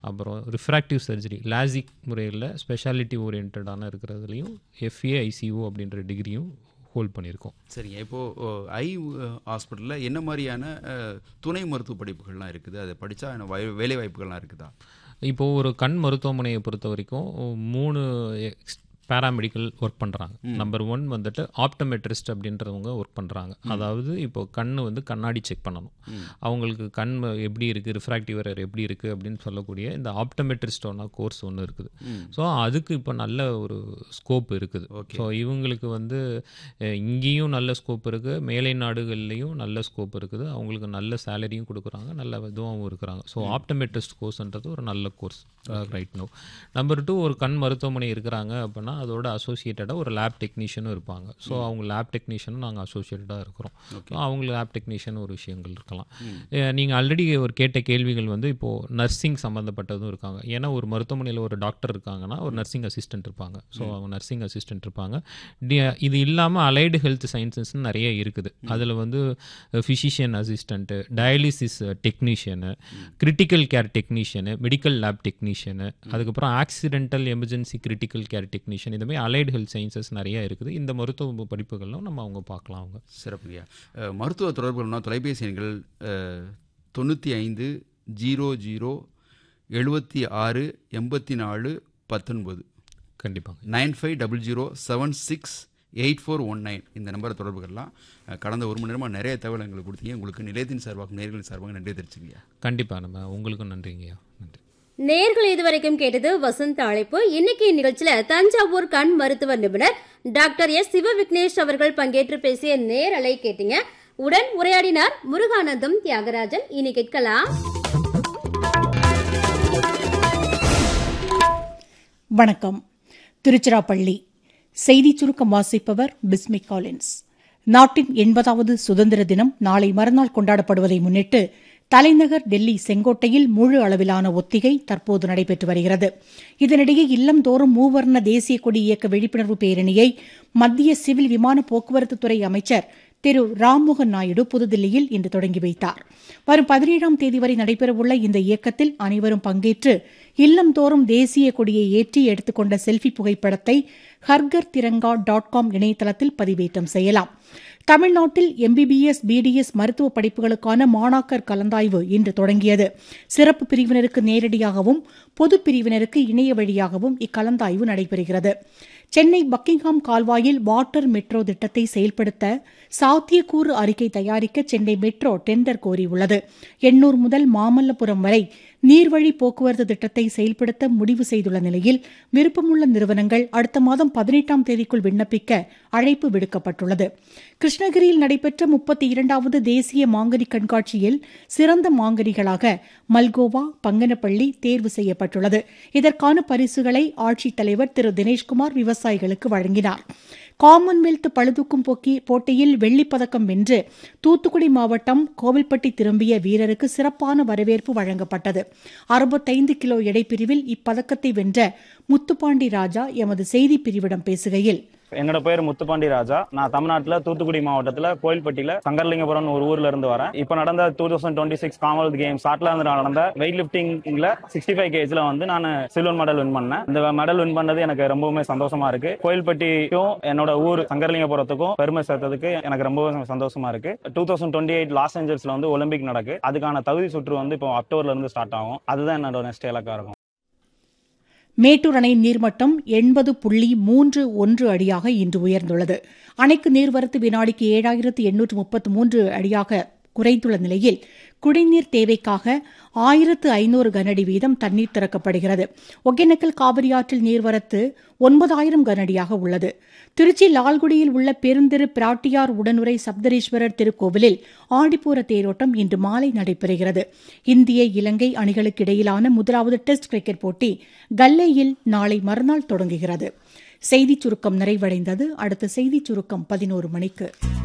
அப்புறம் refractive surgery LASIK முறையில் speciality ஓரியன்டான இருக்கிறதுலையும் எஃப்ஏ ஐசிஓ அப்படின்ற டிகிரியும் ஹோல்ட் பண்ணியிருக்கோம் சரிங்க இப்போது ஐ ஹாஸ்பிட்டலில் என்ன மாதிரியான அஹ், துணை மருத்துவ படிப்புகள்லாம் இருக்குது அதை படித்தா வேலை வாய்ப்புகள்லாம் இருக்குதா இப்போது ஒரு கண் மருத்துவமனையை பொறுத்த வரைக்கும் மூணு பேராமெடிக்கல் ஒர்க் பண்ணுறாங்க நம்பர் ஒன் வந்துட்டு ஆப்டமெட்ரிஸ்ட் அப்படின்றவங்க ஒர்க் பண்ணுறாங்க அதாவது இப்போ கண் வந்து கண்ணாடி செக் பண்ணணும் அவங்களுக்கு கண் எப்படி இருக்குது ரிஃப்ராக்டிவ் எரர் எப்படி இருக்குது அப்படின்னு சொல்லக்கூடிய இந்த ஆப்டமெட்ரிஸ்டோன கோர்ஸ் ஒன்று இருக்குது ஸோ அதுக்கு இப்போ நல்ல ஒரு ஸ்கோப் இருக்குது ஸோ இவங்களுக்கு வந்து அஹ், இங்கேயும் நல்ல ஸ்கோப் இருக்குது மேலை நாடுகள்லேயும் நல்ல ஸ்கோப் இருக்குது அவங்களுக்கு நல்ல சேலரியும் கொடுக்குறாங்க நல்ல இதுவாகவும் இருக்கிறாங்க ஸோ ஆப்டமெட்ரிஸ்ட் கோர்ஸ்ன்றது ஒரு நல்ல course right no number two ஒரு கண் மருத்துவமனை இருக்கிறாங்க அப்படின்னா அதோட அசோசியேட்டடாக ஒரு லேப் டெக்னீஷியனும் இருப்பாங்க ஸோ அவங்க லேப் டெக்னீஷியனும் நாங்கள் அசோசியேட்டடாக இருக்கிறோம் ஸோ அவங்க லேப் டெக்னீஷியன் ஒரு விஷயங்கள் இருக்கலாம் நீங்கள் ஆல்ரெடி ஒரு கேட்ட கேள்விகள் வந்து இப்போது நர்சிங் சம்மந்தப்பட்டதும் இருக்காங்க ஏன்னா ஒரு மருத்துவமனையில் ஒரு டாக்டர் இருக்காங்கன்னா ஒரு நர்சிங் அசிஸ்டன்ட் இருப்பாங்க ஸோ அவங்க நர்சிங் அசிஸ்டன்ட் இருப்பாங்க டி- இது இல்லாமல் அலைடு ஹெல்த் சயின்சஸ்னு நிறைய இருக்குது அதில் வந்து physician assistant dialysis technician critical care technician medical lab technician அதுக்கப்புறம் accidental emergency critical care technician இந்த மாதிரி அலைடு ஹெல்த் சயின்சஸ் நிறைய இருக்குது இந்த மருத்துவ படிப்புகளும் நம்ம அவங்க பார்க்கலாம் அவங்க சிறப்புங்கய்யா அஹ், மருத்துவ தொடர்புகள்னா தொலைபேசி எண்கள் தொண்ணூற்றி ஐந்து ஜீரோ ஜீரோ எழுபத்தி ஆறு எண்பத்தி நாலு பத்தொன்பது கண்டிப்பாங்க nine five double zero seven six eight four one nine இந்த நம்பரை தொடர்புகள்லாம் அஹ், கடந்த ஒரு மணி நேரமாக நிறைய தகவல் எங்களுக்கு கொடுத்தீங்க உங்களுக்கு நிலையத்தின் சார்பாக நேர்களின் சார்பாக நன்றி தெரிவிச்சுங்கய்யா கண்டிப்பாக நம்ம உங்களுக்கும் நன்றிங்கய்யா நன்றி நேர்கள் இதுவரைக்கும் கேட்டது வசந்த அழைப்பு இன்னைக்கு நிகழ்ச்சியில தஞ்சாவூர் கண் மருத்துவ நிபுணர் டாக்டர் எஸ் சிவ விக்னேஷ் அவர்கள் பங்கேற்று பேசிய நேரலை கேட்டீங்க உடன் உரையாடினார் முருகானந்தம் தியாகராஜன் இனி கேட்கலாம் வணக்கம் திருச்சிராப்பள்ளி செய்திச் சுருக்கம் வாசிப்பவர் பிஸ்மி காலின்ஸ் நாட்டின் எண்பதாவது சுதந்திர தினம் நாளை மறுநாள் கொண்டாடப்படுவதை முன்னிட்டு தலைநகர் டெல்லி செங்கோட்டையில் முழு அளவிலான ஒத்திகை தற்போது நடைபெற்று வருகிறது இதனிடையே இல்லந்தோறும் மூவர்ண தேசிய கொடி இயக்க விழிப்புணர்வு பேரணியை மத்திய சிவில் விமான போக்குவரத்து துறை அமைச்சர் திரு ராம்மோகன் நாயுடு புதுதில்லியில் இன்று தொடங்கி வைத்தார் வரும் பதினேழாம் தேதி வரை நடைபெறவுள்ள இந்த இயக்கத்தில் அனைவரும் பங்கேற்று இல்லந்தோறும் தேசிய கொடியை ஏற்றி எடுத்துக்கொண்ட செல்ஃபி புகைப்படத்தை ஹர்கர் திரங்கா டாட் காம் இணையதளத்தில் பதிவேற்றம் செய்யலாம் தமிழ்நாட்டில் எம்பிபிஎஸ் பிடிஎஸ் மருத்துவ படிப்புகளுக்கான மாணாக்கர் கலந்தாய்வு இன்று தொடங்கியது சிறப்பு பிரிவினருக்கு நேரடியாகவும் பொது பிரிவினருக்கு இணைய வழியாகவும் இக்கலந்தாய்வு நடைபெறுகிறது சென்னை பக்கிங்ஹாம் கால்வாயில் வாட்டர் மெட்ரோ திட்டத்தை செயல்படுத்த சாத்தியக்கூறு அறிக்கை தயாரிக்க சென்னை மெட்ரோ டெண்டர் கோரியுள்ளது எண்ணூர் முதல் மாமல்லபுரம் வரை நீர்வழி போக்குவரத்து திட்டத்தை செயல்படுத்த முடிவு செய்துள்ள நிலையில் விருப்பமுள்ள நிறுவனங்கள் அடுத்த மாதம் பதினெட்டாம் தேதிக்குள் விண்ணப்பிக்க அழைப்பு விடுக்கப்பட்டுள்ளது கிருஷ்ணகிரியில் நடைபெற்ற முப்பத்தி இரண்டாவது தேசிய மாங்கனி கண்காட்சியில் சிறந்த மாங்கனிகளாக மல்கோவா பங்கனப்பள்ளி தேர்வு செய்யப்பட்டுள்ளது இதற்கான பரிசுகளை ஆட்சித்தலைவர் திரு தினேஷ்குமார் விவசாயிகளுக்கு வழங்கினார் காமன்வெல்த் பளுதூக்கும் போக்கி போட்டியில் வெள்ளிப் பதக்கம் வென்று தூத்துக்குடி மாவட்டம் கோவில்பட்டி திரும்பிய வீரருக்கு சிறப்பான வரவேற்பு வழங்கப்பட்டது அறுபத்தைந்து கிலோ எடைப்பிரிவில் இப்பதக்கத்தை வென்ற முத்துப்பாண்டி ராஜா எமது செய்திப் பிரிவிடம் பேசுகையில் என்னோட பேர் முத்துப்பாண்டி ராஜா நான் தமிழ்நாட்டுல தூத்துக்குடி மாவட்டத்துல கோயில்பட்டியில சங்கர்லிங்கபுரம் ஒரு ஊர்ல இருந்து வரேன் இப்போ நடந்த two thousand twenty six Commonwealth Games Scotland நடந்த வெயிட் லிஃப்டிங்ல சிக்ஸ்டி ஃபைவ் கேஜ்ல வந்து நான் சில்வர் மெடல் வின் பண்ணேன் இந்த மெடல் வின் பண்ணது எனக்கு ரொம்பவுமே சந்தோஷமா இருக்கு கோயில்பட்டிக்கும் என்னோட ஊர் சங்கர்லிங்கபுரத்துக்கும் பெருமை சேர்த்ததுக்கு எனக்கு ரொம்பவே சந்தோஷமா இருக்கு டூ தௌசண்ட் டுவெண்ட்டி எயிட் லாஸ் ஏஞ்சல்ஸ்ல வந்து ஒலிம்பிக் நடக்கு அதுக்கான தகுதி சுற்று வந்து இப்போ அக்டோபர்ல இருந்து ஸ்டார்ட் ஆகும் அதுதான் என்னோட நெக்ஸ்ட் இலக்கா இருக்கும் மேட்டூர் அணையின் நீர்மட்டம் எண்பது புள்ளி மூன்று ஒன்று அடியாக இன்று உயர்ந்துள்ளது அணைக்கு நீர்வரத்து வினாடிக்கு ஏழாயிரத்து எண்ணூற்று முப்பத்து மூன்று அடியாக குறைந்துள்ள நிலையில் குடிநீர் தேவைக்காக ஆயிரத்து ஐநூறு கனஅடி வீதம் தண்ணீர் திறக்கப்படுகிறது ஒகேனக்கல் காவிரி ஆற்றில் நீர்வரத்து ஒன்பதாயிரம் கனஅடியாக உள்ளது திருச்சி லால்குடியில் உள்ள பெருந்திரு பிராட்டியார் உடனுரை சப்தரீஸ்வரர் திருக்கோவிலில் ஆடிப்பூர தேரோட்டம் இன்று மாலை நடைபெறுகிறது இந்திய இலங்கை அணிகளுக்கு இடையிலான முதலாவது டெஸ்ட் கிரிக்கெட் போட்டி கல்லேயில் நாளை மறுநாள் தொடங்குகிறது செய்திச் சுருக்கம் நிறைவடைந்தது அடுத்த செய்திச் சுருக்கம் பதினோரு மணிக்கு